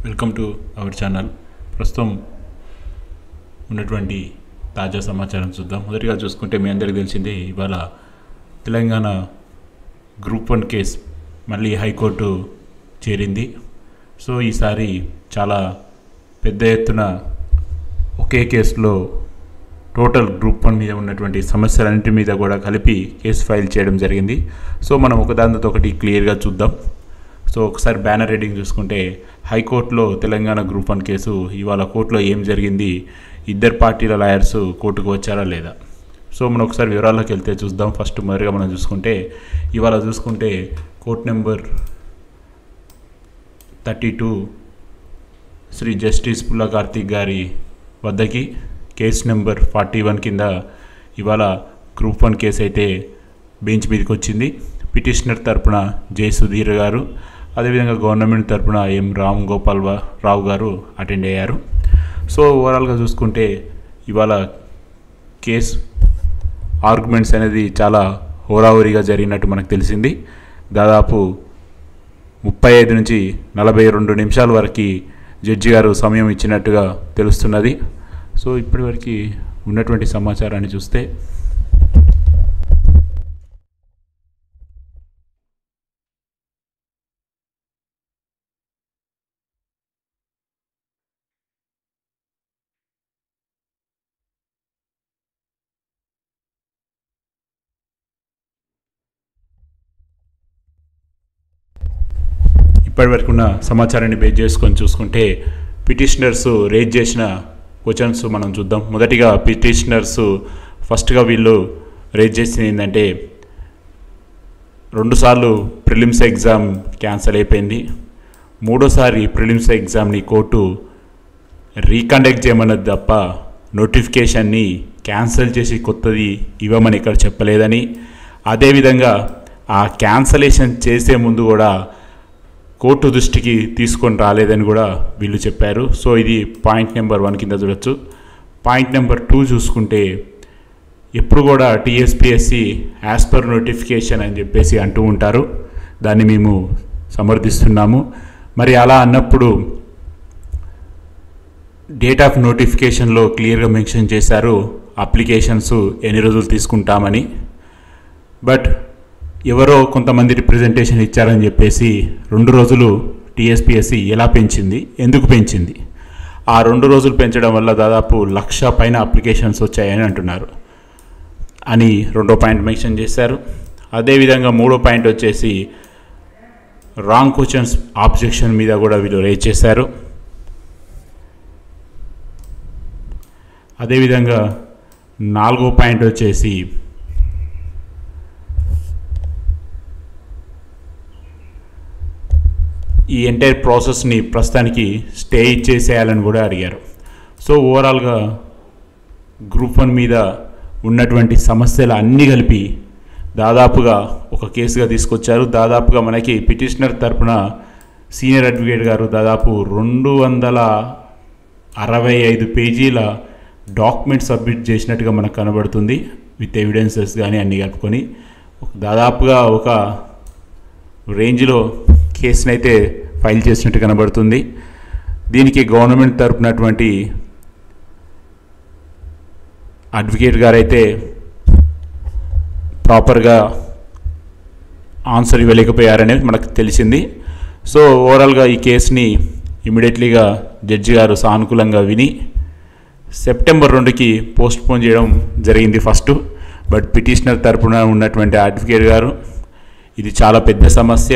welcome to our channel ప్రస్తుతం ఉన్నటువంటి తాజా సమాచారం చూద్దాం మొదటిగా చూసుకుంటే మీ అందరికీ తెలిసిందే ఇవాళ తెలంగాణ గ్రూప్ వన్ కేస్ మళ్ళీ హైకోర్టు చేరింది సో ఈసారి చాలా పెద్ద ఎత్తున ఒకే కేసులో టోటల్ గ్రూప్ వన్ మీద ఉన్నటువంటి సమస్యలన్నింటి మీద కూడా కలిపి కేసు ఫైల్ చేయడం జరిగింది సో మనం ఒకదానితో ఒకటి క్లియర్గా చూద్దాం సో ఒకసారి బ్యానర్ రీడింగ్ చూసుకుంటే హైకోర్టులో తెలంగాణ గ్రూప్ వన్ కేసు ఇవాళ కోర్టులో ఏం జరిగింది ఇద్దరు పార్టీల లాయర్స్ కోర్టుకు వచ్చారా లేదా సో మనం ఒకసారి వివరాల్లోకి వెళ్తే చూద్దాం ఫస్ట్ మొదటిగా మనం చూసుకుంటే ఇవాళ చూసుకుంటే court number thirty two Shri justice Pulla Karthik గారి వద్దకి కేసు నెంబర్ ఫార్టీ వన్ కింద ఇవాళ గ్రూప్ వన్ కేసు అయితే బెంచ్ మీదకి వచ్చింది పిటిషనర్ తరపున జై సుధీర్ గారు అదేవిధంగా గవర్నమెంట్ తరపున ఎం రామ్ గోపాల్ వా- రావు గారు అటెండ్ అయ్యారు సో ఓవరాల్గా చూసుకుంటే ఇవాళ కేస్ ఆర్గ్యుమెంట్స్ అనేది చాలా హోరాహోరీగా జరిగినట్టు మనకు తెలిసింది దాదాపు ముప్పై ఐదు నుంచి నలభై రెండు నిమిషాల వరకు జడ్జి గారు సమయం ఇచ్చినట్టుగా తెలుస్తున్నది సో ఇప్పటివరకు ఉన్నటువంటి సమాచారాన్ని చూస్తే ఇప్పటివరకు ఉన్న సమాచారాన్ని బేస్ చేసుకొని చూసుకుంటే పిటిషనర్స్ రేజ్ చేసిన క్వశ్చన్స్ మనం చూద్దాం మొదటిగా పిటిషనర్స్ ఫస్ట్గా వీళ్ళు రేజ్ చేసింది ఏంటంటే రెండుసార్లు ప్రిలిమ్స్ ఎగ్జామ్ క్యాన్సిల్ అయిపోయింది మూడోసారి ప్రిలిమ్స్ ఎగ్జామ్ని కోర్టు రీకండక్ట్ చేయమన్నది తప్ప నోటిఫికేషన్ని క్యాన్సిల్ చేసి కొత్తది ఇవ్వమని ఇక్కడ చెప్పలేదని అదేవిధంగా ఆ క్యాన్సలేషన్ చేసే ముందు కూడా కోర్టు దృష్టికి తీసుకొని రాలేదని కూడా వీళ్ళు చెప్పారు సో ఇది పాయింట్ నెంబర్ వన్ కింద చూడొచ్చు పాయింట్ నెంబర్ టూ చూసుకుంటే ఎప్పుడు కూడా టీఎస్పిఎస్సి యాజ్ పర్ నోటిఫికేషన్ అని చెప్పేసి అంటూ ఉంటారు దాన్ని మేము సమర్థిస్తున్నాము మరి అలా అన్నప్పుడు డేట్ ఆఫ్ నోటిఫికేషన్లో క్లియర్గా మెన్షన్ చేశారు అప్లికేషన్స్ ఎన్ని రోజులు తీసుకుంటామని బట్ ఎవరో కొంతమంది రిప్రజెంటేషన్ ఇచ్చారని చెప్పేసి రెండు రోజులు టీఎస్పిఎస్సి ఎలా పెంచింది ఎందుకు పెంచింది ఆ రెండు రోజులు పెంచడం వల్ల దాదాపు లక్ష పైన అప్లికేషన్స్ వచ్చాయని అంటున్నారు అని రెండో పాయింట్ మెన్షన్ చేశారు అదేవిధంగా మూడో పాయింట్ వచ్చేసి రాంగ్ క్వశ్చన్స్ ఆబ్జెక్షన్ మీద కూడా వీళ్ళు రేజ్ చేశారు అదేవిధంగా నాలుగో పాయింట్ వచ్చేసి ఈ ఎంటైర్ ప్రాసెస్ని ప్రస్తుతానికి స్టే ఇచ్చేసేయాలని కూడా అడిగారు సో ఓవరాల్గా గ్రూప్ వన్ మీద ఉన్నటువంటి సమస్యలు అన్నీ కలిపి దాదాపుగా ఒక కేసుగా తీసుకొచ్చారు దాదాపుగా మనకి పిటిషనర్ తరపున సీనియర్ అడ్వకేట్ గారు దాదాపు రెండు వందల అరవై ఐదు పేజీల డాక్యుమెంట్ సబ్మిట్ చేసినట్టుగా మనకు కనబడుతుంది విత్ ఎవిడెన్సెస్ కానీ అన్నీ కలుపుకొని ఒక- దాదాపుగా ఒక రేంజ్లో కేసుని అయితే ఫైల్ చేసినట్టు కనబడుతుంది దీనికి గవర్నమెంట్ తరపునటువంటి అడ్వకేట్ గారైతే ప్రాపర్గా ఆన్సర్ ఇవ్వలేకపోయారనేది మనకు తెలిసింది సో ఓవరాల్గా ఈ కేసుని ఇమీడియట్లీగా జడ్జి గారు సానుకూలంగా విని సెప్టెంబర్ రెండుకి పోస్ట్ పోన్ చేయడం జరిగింది ఫస్ట్ బట్ పిటిషనర్ తరపున ఉన్నటువంటి అడ్వకేట్ గారు ఇది చాలా పెద్ద సమస్య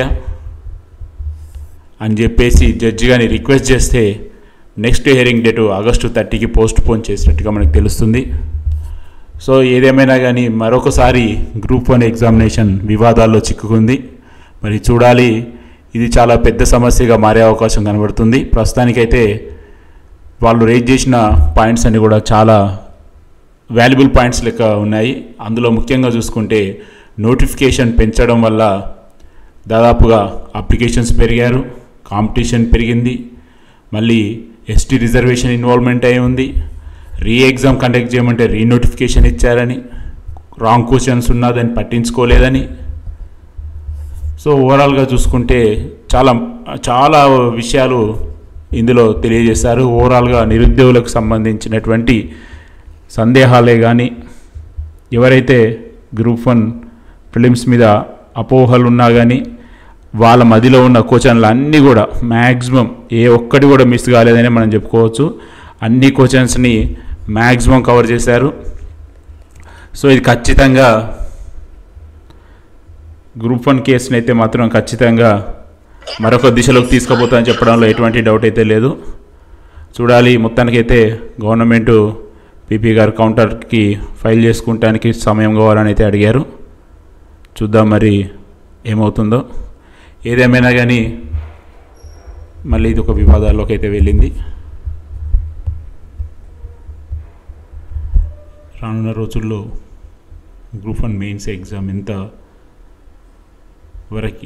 అని చెప్పేసి జడ్జి గారిని రిక్వెస్ట్ చేస్తే నెక్స్ట్ హియరింగ్ డేటు ఆగస్టు థర్టీకి పోస్ట్ పోన్ చేసినట్టుగా మనకు తెలుస్తుంది సో ఏదేమైనా కానీ మరొకసారి గ్రూప్ వన్ ఎగ్జామినేషన్ వివాదాల్లో చిక్కుకుంది మరి చూడాలి ఇది చాలా పెద్ద సమస్యగా మారే అవకాశం కనబడుతుంది ప్రస్తుతానికైతే వాళ్ళు రేజ్ చేసిన పాయింట్స్ అన్ని కూడా చాలా వాల్యుబుల్ పాయింట్స్ లెక్క ఉన్నాయి అందులో ముఖ్యంగా చూసుకుంటే నోటిఫికేషన్ పెంచడం వల్ల దాదాపుగా అప్లికేషన్స్ పెరిగారు కాంపిటీషన్ పెరిగింది మళ్ళీ ఎస్టీ రిజర్వేషన్ ఇన్వాల్వ్మెంట్ అయి ఉంది రీ ఎగ్జామ్ కండక్ట్ చేయమంటే రీ నోటిఫికేషన్ ఇచ్చారని రాంగ్ క్వశ్చన్స్ ఉన్నదని పట్టించుకోలేదని సో ఓవరాల్గా చూసుకుంటే చాలా చాలా విషయాలు ఇందులో తెలియజేశారు ఓవరాల్గా నిరుద్యోగులకు సంబంధించినటువంటి సందేహాలే కానీ ఎవరైతే గ్రూప్ వన్ ఫిలిమ్స్ మీద అపోహలు ఉన్నా కానీ వాళ్ళ మదిలో ఉన్న క్వశ్చన్లు అన్నీ కూడా మ్యాక్సిమం ఏ ఒక్కటి కూడా మిస్ కాలేదని మనం చెప్పుకోవచ్చు అన్ని క్వశ్చన్స్ని మ్యాక్సిమం కవర్ చేశారు సో ఇది ఖచ్చితంగా గ్రూప్ వన్ కేసుని అయితే మాత్రం ఖచ్చితంగా మరొక దిశలోకి తీసుకుపోతామని చెప్పడంలో ఎటువంటి డౌట్ అయితే లేదు చూడాలి మొత్తానికైతే గవర్నమెంట్ పీపీ గారు కౌంటర్కి ఫైల్ చేసుకుంటానికి సమయం కావాలని అయితే అడిగారు చూద్దాం మరి ఏమవుతుందో ఏదేమైనా కానీ మళ్ళీ ఇది ఒక వివాదాల్లోకి అయితే వెళ్ళింది రానున్న రోజుల్లో గ్రూప్ వన్ మెయిన్స్ ఎగ్జామ్ ఎంత వరకు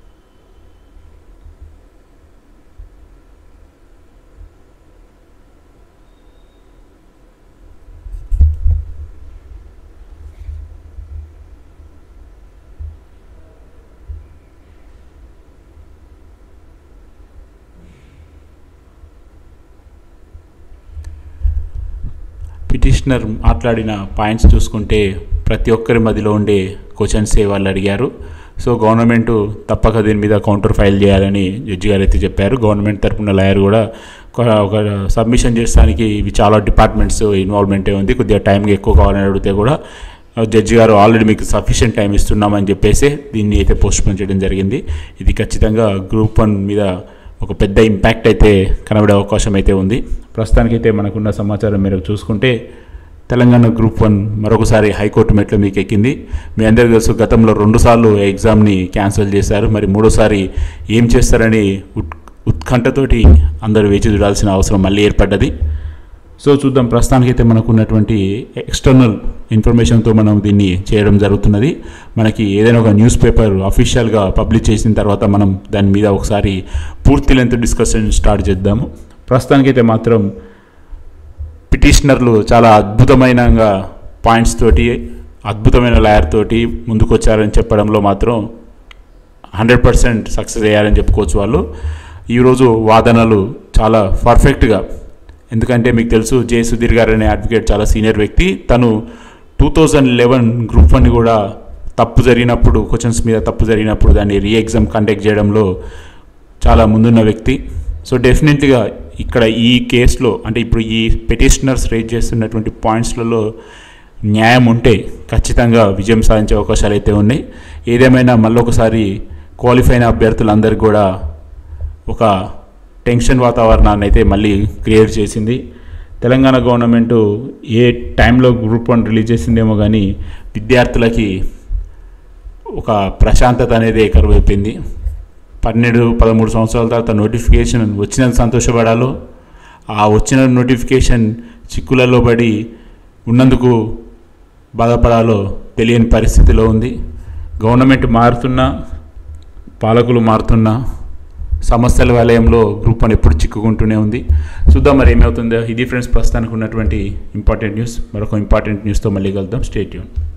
పిటిషనర్ మాట్లాడిన పాయింట్స్ చూసుకుంటే ప్రతి ఒక్కరి మదిలో ఉండే క్వశ్చన్సే వాళ్ళు అడిగారు సో గవర్నమెంట్ తప్పక దీని మీద కౌంటర్ ఫైల్ చేయాలని జడ్జి గారు అయితే చెప్పారు గవర్నమెంట్ తరపున లాయర్ కూడా ఒక ఒక సబ్మిషన్ చేసడానికి ఇవి చాలా డిపార్ట్మెంట్స్ ఇన్వాల్వ్మెంటే ఉంది కొద్దిగా టైంకి ఎక్కువ కావాలని అడిగితే కూడా జడ్జి గారు ఆల్రెడీ మీకు సఫిషియెంట్ టైం ఇస్తున్నామని చెప్పేసి దీన్ని అయితే పోస్ట్పోన్ చేయడం జరిగింది ఇది ఖచ్చితంగా గ్రూప్ వన్ మీద ఒక పెద్ద ఇంపాక్ట్ అయితే కనబడే అవకాశం అయితే ఉంది ప్రస్తుతానికైతే మనకున్న సమాచారం మేరకు చూసుకుంటే తెలంగాణ గ్రూప్ వన్ మరొకసారి హైకోర్టు మెట్లు మీకు ఎక్కింది మీ అందరికీ తెలుసు గతంలో రెండుసార్లు ఎగ్జామ్ని క్యాన్సిల్ చేశారు మరి మూడోసారి ఏం చేస్తారని ఉత్ ఉత్కంఠతోటి అందరూ వేచి చూడాల్సిన అవసరం మళ్ళీ ఏర్పడ్డది సో చూద్దాం ప్రస్తుతానికైతే మనకు ఉన్నటువంటి ఎక్స్టర్నల్ ఇన్ఫర్మేషన్తో మనం దీన్ని చేయడం జరుగుతున్నది మనకి ఏదైనా ఒక న్యూస్ పేపర్ అఫీషియల్గా పబ్లిష్ చేసిన తర్వాత మనం దాని మీద ఒకసారి పూర్తి లెంత్ డిస్కషన్ స్టార్ట్ చేద్దాము ప్రస్తుతానికైతే మాత్రం పిటిషనర్లు చాలా అద్భుతమైన పాయింట్స్ తోటి అద్భుతమైన లాయర్ తోటి ముందుకు వచ్చారని చెప్పడంలో మాత్రం హండ్రెడ్ పర్సెంట్ సక్సెస్ అయ్యారని చెప్పుకోవచ్చు వాళ్ళు ఈరోజు వాదనలు చాలా పర్ఫెక్ట్గా ఎందుకంటే మీకు తెలుసు జే సుధీర్ గారు అనే అడ్వకేట్ చాలా సీనియర్ వ్యక్తి తను two thousand eleven group one కూడా తప్పు జరిగినప్పుడు క్వశ్చన్స్ మీద తప్పు జరిగినప్పుడు దాన్ని రీ ఎగ్జామ్ కండక్ట్ చేయడంలో చాలా ముందున్న వ్యక్తి సో డెఫినెట్గా ఇక్కడ ఈ కేసులో అంటే ఇప్పుడు ఈ పెటిషనర్స్ రేజ్ చేస్తున్నటువంటి పాయింట్స్లలో న్యాయం ఉంటే ఖచ్చితంగా విజయం సాధించే అవకాశాలు అయితే ఉన్నాయి ఏదేమైనా మళ్ళీ ఒకసారి క్వాలిఫై అయిన అభ్యర్థులందరికీ కూడా ఒక టెన్షన్ వాతావరణాన్ని అయితే మళ్ళీ క్రియేట్ చేసింది తెలంగాణ గవర్నమెంట్ ఏ టైంలో గ్రూప్ వన్ రిలీజ్ చేసిందేమో కానీ విద్యార్థులకి ఒక ప్రశాంతత అనేది కరువైపోయింది పన్నెండు పదమూడు సంవత్సరాల తర్వాత నోటిఫికేషన్ వచ్చినంత సంతోషపడాలో ఆ వచ్చిన నోటిఫికేషన్ చిక్కులలో పడి ఉన్నందుకు బాధపడాలో తెలియని పరిస్థితిలో ఉంది గవర్నమెంట్ మారుతున్నా పాలకులు మారుతున్నా సమస్యల వలయంలో గ్రూప్ వన్ ఎప్పుడు చిక్కుకుంటూనే ఉంది చూద్దాం మరి ఏమవుతుందో ఇది ఫ్రెండ్స్ ప్రస్తుతానికి ఉన్నటువంటి ఇంపార్టెంట్ న్యూస్ మరొక ఇంపార్టెంట్ న్యూస్తో మళ్ళీ కలుద్దాం స్టేట్ యూన్